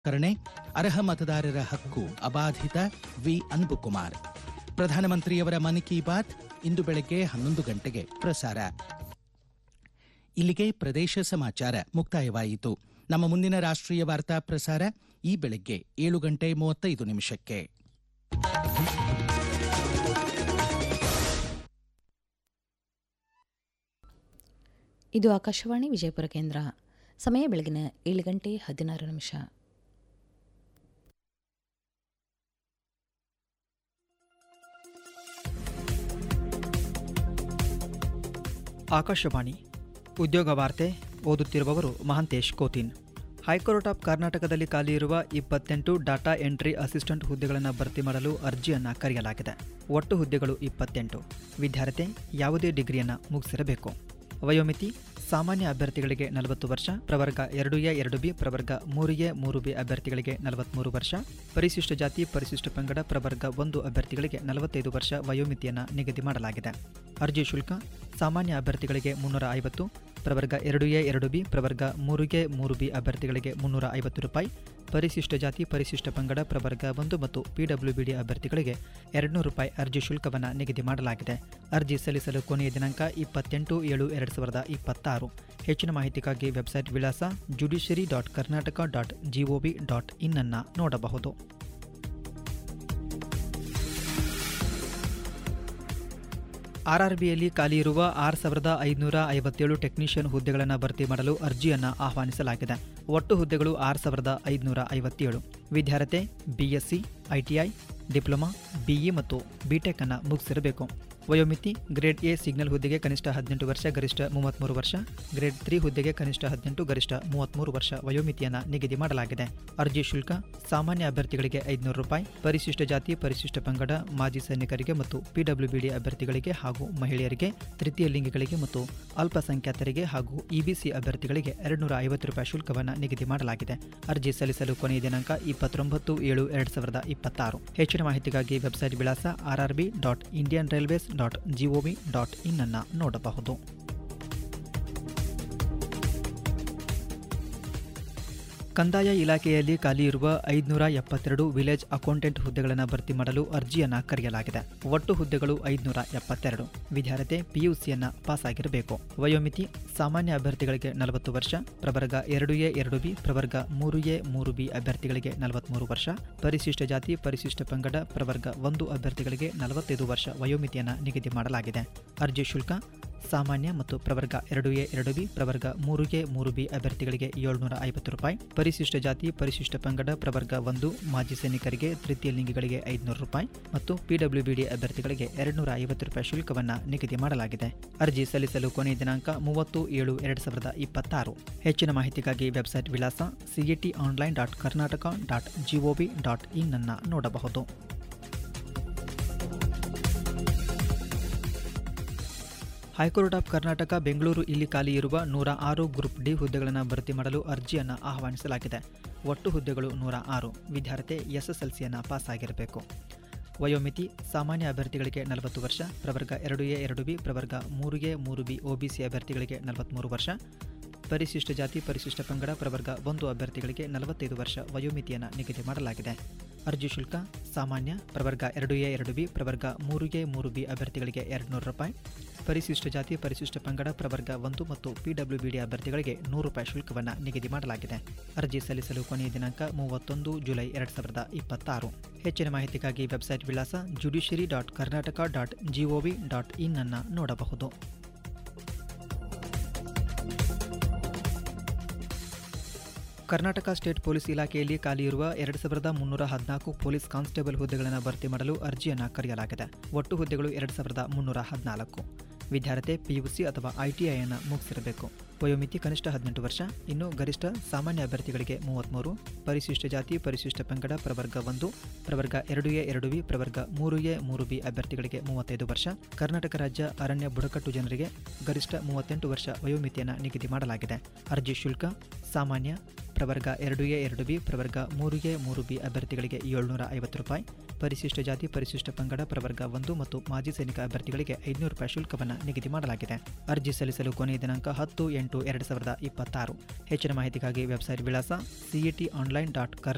ಕರಣೆ ಅರ್ಹ ಮತದಾರರ ಹಕ್ಕು ಅಬಾಧಿತ ವಿ ಅನ್ಬುಕುಮಾರ್ ಪ್ರಧಾನಮಂತ್ರಿಯವರ ಮನ್ ಕಿ ಬಾತ್ ಇಂದು ಬೆಳಗ್ಗೆ ಹನ್ನೊಂದು ಗಂಟೆಗೆ ಪ್ರಸಾರ ಇಲ್ಲಿಗೆ ಪ್ರದೇಶ ಸಮಾಚಾರ ಮುಕ್ತಾಯವಾಯಿತು ನಮ್ಮ ಮುಂದಿನ ರಾಷ್ಟ್ರೀಯ ವಾರ್ತಾ ಪ್ರಸಾರ ಈ ಬೆಳಗ್ಗೆ ಏಳು ಗಂಟೆ ಮೂವತ್ತೈದು ನಿಮಿಷಕ್ಕೆ ಇದು ಆಕಾಶವಾಣಿ ವಿಜಯಪುರ ಕೇಂದ್ರ ಸಮಯ ಬೆಳಗಿನ ಏಳು ಗಂಟೆ ಹದಿನಾರು ನಿಮಿಷ ಆಕಾಶವಾಣಿ ಉದ್ಯೋಗ ವಾರ್ತೆ ಓದುತ್ತಿರುವವರು ಮಹಾಂತೇಶ್ ಕೋತಿನ್ ಹೈಕೋರ್ಟ್ ಆಫ್ ಕರ್ನಾಟಕದಲ್ಲಿ ಖಾಲಿ ಇರುವ ಇಪ್ಪತ್ತೆಂಟು ಡಾಟಾ ಎಂಟ್ರಿ ಅಸಿಸ್ಟೆಂಟ್ ಹುದ್ದೆಗಳನ್ನು ಭರ್ತಿ ಮಾಡಲು ಅರ್ಜಿಯನ್ನು ಕರೆಯಲಾಗಿದೆ ಒಟ್ಟು ಹುದ್ದೆಗಳು ಇಪ್ಪತ್ತೆಂಟು ವಿದ್ಯಾರ್ಥಿ ಯಾವುದೇ ಡಿಗ್ರಿಯನ್ನು ಮುಗಿಸಿರಬೇಕು ವಯೋಮಿತಿ ಸಾಮಾನ್ಯ ಅಭ್ಯರ್ಥಿಗಳಿಗೆ ನಲವತ್ತು ವರ್ಷ ಪ್ರವರ್ಗ ಎರಡು ಎ ಎರಡು ಬಿ ಪ್ರವರ್ಗ ಮೂರು ಎ ಮೂರು ಬಿ ಅಭ್ಯರ್ಥಿಗಳಿಗೆ ನಲವತ್ಮೂರು ವರ್ಷ ಪರಿಶಿಷ್ಟ ಜಾತಿ ಪರಿಶಿಷ್ಟ ಪಂಗಡ ಪ್ರವರ್ಗ ಒಂದು ಅಭ್ಯರ್ಥಿಗಳಿಗೆ ನಲವತ್ತೈದು ವರ್ಷ ವಯೋಮಿತಿಯನ್ನು ನಿಗದಿ ಮಾಡಲಾಗಿದೆ ಅರ್ಜಿ ಶುಲ್ಕ ಸಾಮಾನ್ಯ ಅಭ್ಯರ್ಥಿಗಳಿಗೆ ಮುನ್ನೂರ ಐವತ್ತು ಪ್ರವರ್ಗ ಎರಡು ಎ ಎರಡು ಬಿ ಪ್ರವರ್ಗ ಮೂರು ಎ ಮೂರು ಬಿ ಅಭ್ಯರ್ಥಿಗಳಿಗೆ ಮುನ್ನೂರ ಐವತ್ತು ರೂಪಾಯಿ ಪರಿಶಿಷ್ಟ ಜಾತಿ ಪರಿಶಿಷ್ಟ ಪಂಗಡ ಪ್ರವರ್ಗ ಒಂದು ಮತ್ತು ಪಿಡಬ್ಲ್ಯೂಬಿಡಿ ಅಭ್ಯರ್ಥಿಗಳಿಗೆ ಎರಡುನೂರು ರೂಪಾಯಿ ಅರ್ಜಿ ಶುಲ್ಕವನ್ನು ನಿಗದಿ ಮಾಡಲಾಗಿದೆ ಅರ್ಜಿ ಸಲ್ಲಿಸಲು ಕೊನೆಯ ದಿನಾಂಕ ಇಪ್ಪತ್ತೆಂಟು ಏಳು ಎರಡು ಸಾವಿರದ ಇಪ್ಪತ್ತಾರು ಹೆಚ್ಚಿನ ಮಾಹಿತಿಗಾಗಿ ವೆಬ್ಸೈಟ್ ವಿಳಾಸ judiciary dot Karnataka dot GOV dot in ಅನ್ನು ನೋಡಬಹುದು ಆರ್ಆರ್ಬಿಯಲ್ಲಿ ಖಾಲಿ ಇರುವ ಆರು ಸಾವಿರದ ಐದುನೂರ ಐವತ್ತೇಳು ಟೆಕ್ನಿಷಿಯನ್ ಹುದ್ದೆಗಳನ್ನು ಭರ್ತಿ ಮಾಡಲು ಅರ್ಜಿಯನ್ನು ಆಹ್ವಾನಿಸಲಾಗಿದೆ ಒಟ್ಟು ಹುದ್ದೆಗಳು ಆರು ಸಾವಿರದ ಐದುನೂರ ಐವತ್ತೇಳು ವಿದ್ಯಾರ್ಥಿ ಬಿಎಸ್ಸಿ ಐಟಿಐ ಡಿಪ್ಲೊಮಾ ಬಿಇ ಮತ್ತು ಬಿಟೆಕ್ ಅನ್ನು ಮುಗಿಸಿರಬೇಕು ವಯೋಮಿತಿ ಗ್ರೇಡ್ ಎ ಸಿಗ್ನಲ್ ಹುದ್ದೆಗೆ ಕನಿಷ್ಠ ಹದಿನೆಂಟು ವರ್ಷ ಗರಿಷ್ಠ ಮೂವತ್ತ್ಮೂರು ವರ್ಷ ಗ್ರೇಡ್ ತ್ರೀ ಹುದ್ದೆಗೆ ಕನಿಷ್ಠ ಹದಿನೆಂಟು ಗರಿಷ್ಠ ಮೂವತ್ತ್ಮೂರು ವರ್ಷ ವಯೋಮಿತಿಯನ್ನು ನಿಗದಿ ಮಾಡಲಾಗಿದೆ ಅರ್ಜಿ ಶುಲ್ಕ ಸಾಮಾನ್ಯ ಅಭ್ಯರ್ಥಿಗಳಿಗೆ ಐದುನೂರು ರೂಪಾಯಿ ಪರಿಶಿಷ್ಟ ಜಾತಿ ಪರಿಶಿಷ್ಟ ಪಂಗಡ ಮಾಜಿ ಸೈನಿಕರಿಗೆ ಮತ್ತು ಪಿಡಬ್ಲ್ಯೂಬಿಡಿ ಅಭ್ಯರ್ಥಿಗಳಿಗೆ ಹಾಗೂ ಮಹಿಳೆಯರಿಗೆ ತೃತೀಯ ಲಿಂಗಿಗಳಿಗೆ ಮತ್ತು ಅಲ್ಪಸಂಖ್ಯಾತರಿಗೆ ಹಾಗೂ ಇಬಿಸಿ ಅಭ್ಯರ್ಥಿಗಳಿಗೆ ಎರಡುನೂರ ಐವತ್ತು ರೂಪಾಯಿ ಶುಲ್ಕವನ್ನು ನಿಗದಿ ಮಾಡಲಾಗಿದೆ ಅರ್ಜಿ ಸಲ್ಲಿಸಲು ಕೊನೆಯ ದಿನಾಂಕ ಇಪ್ಪತ್ತೊಂಬತ್ತು ಏಳು ಎರಡು ಸಾವಿರದ ಇಪ್ಪತ್ತಾರು ಹೆಚ್ಚಿನ ಮಾಹಿತಿಗಾಗಿ ವೆಬ್ಸೈಟ್ ವಿಳಾಸ RRB dot Indian railways dot GOV dot in ಅನ್ನು ನೋಡಬಹುದು ಕಂದಾಯ ಇಲಾಖೆಯಲ್ಲಿ ಖಾಲಿ ಇರುವ ಐದುನೂರ ಎಪ್ಪತ್ತೆರಡು ವಿಲೇಜ್ ಅಕೌಂಟೆಂಟ್ ಹುದ್ದೆಗಳನ್ನು ಭರ್ತಿ ಮಾಡಲು ಅರ್ಜಿಯನ್ನು ಕರೆಯಲಾಗಿದೆ ಒಟ್ಟು ಹುದ್ದೆಗಳು ಐದುನೂರ ಎಪ್ಪತ್ತೆರಡು ವಿದ್ಯಾರ್ಥಿ ಪಿಯುಸಿಯನ್ನು ಪಾಸ್ ಆಗಿರಬೇಕು ವಯೋಮಿತಿ ಸಾಮಾನ್ಯ ಅಭ್ಯರ್ಥಿಗಳಿಗೆ ನಲವತ್ತು ವರ್ಷ ಪ್ರವರ್ಗ ಎರಡು ಎ ಎರಡು ಬಿ ಪ್ರವರ್ಗ ಮೂರು ಎ ಮೂರು ಬಿ ಅಭ್ಯರ್ಥಿಗಳಿಗೆ ನಲವತ್ಮೂರು ವರ್ಷ ಪರಿಶಿಷ್ಟ ಜಾತಿ ಪರಿಶಿಷ್ಟ ಪಂಗಡ ಪ್ರವರ್ಗ ಒಂದು ಅಭ್ಯರ್ಥಿಗಳಿಗೆ ನಲವತ್ತೈದು ವರ್ಷ ವಯೋಮಿತಿಯನ್ನು ನಿಗದಿ ಮಾಡಲಾಗಿದೆ ಅರ್ಜಿ ಶುಲ್ಕ ಸಾಮಾನ್ಯ ಮತ್ತು ಪ್ರವರ್ಗ ಎರಡು ಎ ಎರಡು ಬಿ ಪ್ರವರ್ಗ ಮೂರು ಎ ಮೂರು ಬಿ ಅಭ್ಯರ್ಥಿಗಳಿಗೆ ಏಳ್ನೂರ ಐವತ್ತು ರೂಪಾಯಿ ಪರಿಶಿಷ್ಟ ಜಾತಿ ಪರಿಶಿಷ್ಟ ಪಂಗಡ ಪ್ರವರ್ಗ ಒಂದು ಮಾಜಿ ಸೈನಿಕರಿಗೆ ತೃತೀಯ ಲಿಂಗಿಗಳಿಗೆ ಐದುನೂರು ರೂಪಾಯಿ ಮತ್ತು ಪಿಡಬ್ಲ್ಯೂಬಿಡಿ ಅಭ್ಯರ್ಥಿಗಳಿಗೆ ಎರಡುನೂರ ಐವತ್ತು ರೂಪಾಯಿ ಶುಲ್ಕವನ್ನು ನಿಗದಿ ಮಾಡಲಾಗಿದೆ ಅರ್ಜಿ ಸಲ್ಲಿಸಲು ಕೊನೆಯ ದಿನಾಂಕ ಮೂವತ್ತು ಏಳು ಎರಡು ಸಾವಿರದ ಇಪ್ಪತ್ತಾರು ಹೆಚ್ಚಿನ ಮಾಹಿತಿಗಾಗಿ ವೆಬ್ಸೈಟ್ ವಿಳಾಸ CET online dot Karnataka dot GOV dot in ಅನ್ನು ನೋಡಬಹುದು ಹೈಕೋರ್ಟ್ ಆಫ್ ಕರ್ನಾಟಕ ಬೆಂಗಳೂರು ಇಲ್ಲಿ ಖಾಲಿ ಇರುವ ನೂರ ಆರು ಗ್ರೂಪ್ ಡಿ ಹುದ್ದೆಗಳನ್ನು ಭರ್ತಿ ಮಾಡಲು ಅರ್ಜಿಯನ್ನು ಆಹ್ವಾನಿಸಲಾಗಿದೆ ಒಟ್ಟು ಹುದ್ದೆಗಳು ನೂರ ಆರು ವಿದ್ಯಾರ್ಥಿ ಎಸ್ಎಸ್ಎಲ್ಸಿಯನ್ನು ಪಾಸ್ ಆಗಿರಬೇಕು ವಯೋಮಿತಿ ಸಾಮಾನ್ಯ ಅಭ್ಯರ್ಥಿಗಳಿಗೆ ನಲವತ್ತು ವರ್ಷ ಪ್ರವರ್ಗ ಎರಡು ಎ ಎರಡು ಬಿ ಪ್ರವರ್ಗ ಮೂರು ಎ ಮೂರು ಬಿ ಒಬಿಸಿ ಅಭ್ಯರ್ಥಿಗಳಿಗೆ ನಲವತ್ತ್ಮೂರು ವರ್ಷ ಪರಿಶಿಷ್ಟ ಜಾತಿ ಪರಿಶಿಷ್ಟ ಪಂಗಡ ಪ್ರವರ್ಗ ಒಂದು ಅಭ್ಯರ್ಥಿಗಳಿಗೆ ನಲವತ್ತೈದು ವರ್ಷ ವಯೋಮಿತಿಯನ್ನು ನಿಗದಿ ಮಾಡಲಾಗಿದೆ ಅರ್ಜಿ ಶುಲ್ಕ ಸಾಮಾನ್ಯ ಪ್ರವರ್ಗ ಎರಡು ಎ ಎರಡು ಬಿ ಪ್ರವರ್ಗ ಮೂರು ಎ ಮೂರು ಬಿ ಅಭ್ಯರ್ಥಿಗಳಿಗೆ ಎರಡುನೂರು ರೂಪಾಯಿ ಪರಿಶಿಷ್ಟ ಜಾತಿ ಪರಿಶಿಷ್ಟ ಪಂಗಡ ಪ್ರವರ್ಗ ಒಂದು ಮತ್ತು ಪಿಡಬ್ಲ್ಯೂಬಿಡಿ ಅಭ್ಯರ್ಥಿಗಳಿಗೆ ನೂರು ರೂಪಾಯಿ ಶುಲ್ಕವನ್ನು ನಿಗದಿ ಮಾಡಲಾಗಿದೆ ಅರ್ಜಿ ಸಲ್ಲಿಸಲು ಕೊನೆಯ ದಿನಾಂಕ ಮೂವತ್ತೊಂದು ಜುಲೈ ಎರಡು ಸಾವಿರದ ಇಪ್ಪತ್ತಾರು ಹೆಚ್ಚಿನ ಮಾಹಿತಿಗಾಗಿ ವೆಬ್ಸೈಟ್ ವಿಳಾಸ judiciary dot Karnataka dot GOV dot in ಅನ್ನು ನೋಡಬಹುದು ಕರ್ನಾಟಕ ಸ್ಟೇಟ್ ಪೊಲೀಸ್ ಇಲಾಖೆಯಲ್ಲಿ ಖಾಲಿ ಇರುವ ಎರಡು ಸಾವಿರದ ಮುನ್ನೂರ ಹದಿನಾಲ್ಕು ಪೊಲೀಸ್ ಕಾನ್ಸ್ಟೇಬಲ್ ಹುದ್ದೆಗಳನ್ನು ಭರ್ತಿ ಮಾಡಲು ಅರ್ಜಿಯನ್ನು ಕರೆಯಲಾಗಿದೆ ಒಟ್ಟು ಹುದ್ದೆಗಳು ಎರಡು ಸಾವಿರದ ಮುನ್ನೂರ ಹದಿನಾಲ್ಕು ವಿದ್ಯಾರ್ಥಿ ಪಿಯುಸಿ ಅಥವಾ ಐಟಿಐಯನ್ನು ಮುಗಿಸಿರಬೇಕು ವಯೋಮಿತಿ ಕನಿಷ್ಠ ಹದಿನೆಂಟು ವರ್ಷ ಇನ್ನು ಗರಿಷ್ಠ ಸಾಮಾನ್ಯ ಅಭ್ಯರ್ಥಿಗಳಿಗೆ ಮೂವತ್ತ್ಮೂರು ಪರಿಶಿಷ್ಟ ಜಾತಿ ಪರಿಶಿಷ್ಟ ಪಂಗಡ ಪ್ರವರ್ಗ ಒಂದು ಪ್ರವರ್ಗ ಎರಡು ಎ ಎರಡು ಬಿ ಪ್ರವರ್ಗ ಮೂರು ಎ ಮೂರು ಬಿ ಅಭ್ಯರ್ಥಿಗಳಿಗೆ ಮೂವತ್ತೈದು ವರ್ಷ ಕರ್ನಾಟಕ ರಾಜ್ಯ ಅರಣ್ಯ ಬುಡಕಟ್ಟು ಜನರಿಗೆ ಗರಿಷ್ಠ ಮೂವತ್ತೆಂಟು ವರ್ಷ ವಯೋಮಿತಿಯನ್ನು ನಿಗದಿ ಮಾಡಲಾಗಿದೆ ಅರ್ಜಿ ಶುಲ್ಕ ಸಾಮಾನ್ಯ ಪ್ರವರ್ಗ ಎರಡು ಎ ಎರಡು ಬಿ ಪ್ರವರ್ಗ ಮೂರು ಎ ಮೂರು ಬಿ ಅಭ್ಯರ್ಥಿಗಳಿಗೆ ಏಳ್ನೂರ ಐವತ್ತು ರೂಪಾಯಿ ಪರಿಶಿಷ್ಟ ಜಾತಿ ಪರಿಶಿಷ್ಟ ಪಂಗಡ ಪ್ರವರ್ಗ ಒಂದು ಮತ್ತು ಮಾಜಿ ಸೈನಿಕ ಅಭ್ಯರ್ಥಿಗಳಿಗೆ ಐದುನೂರು ರೂಪಾಯಿ ಶುಲ್ಕವನ್ನು ನಿಗದಿ ಮಾಡಲಾಗಿದೆ ಅರ್ಜಿ ಸಲ್ಲಿಸಲು ಕೊನೆಯ ದಿನಾಂಕ ಹತ್ತು ಎಂಟು ಎರಡು ಸಾವಿರದ ಇಪ್ಪತ್ತಾರು ಹೆಚ್ಚಿನ ಮಾಹಿತಿಗಾಗಿ ವೆಬ್ಸೈಟ್ ವಿಳಾಸ ಸಿಇಟಿ ಆನ್ಲೈನ್ ಡಾಟ್ ಕರ್ನಾಟಕ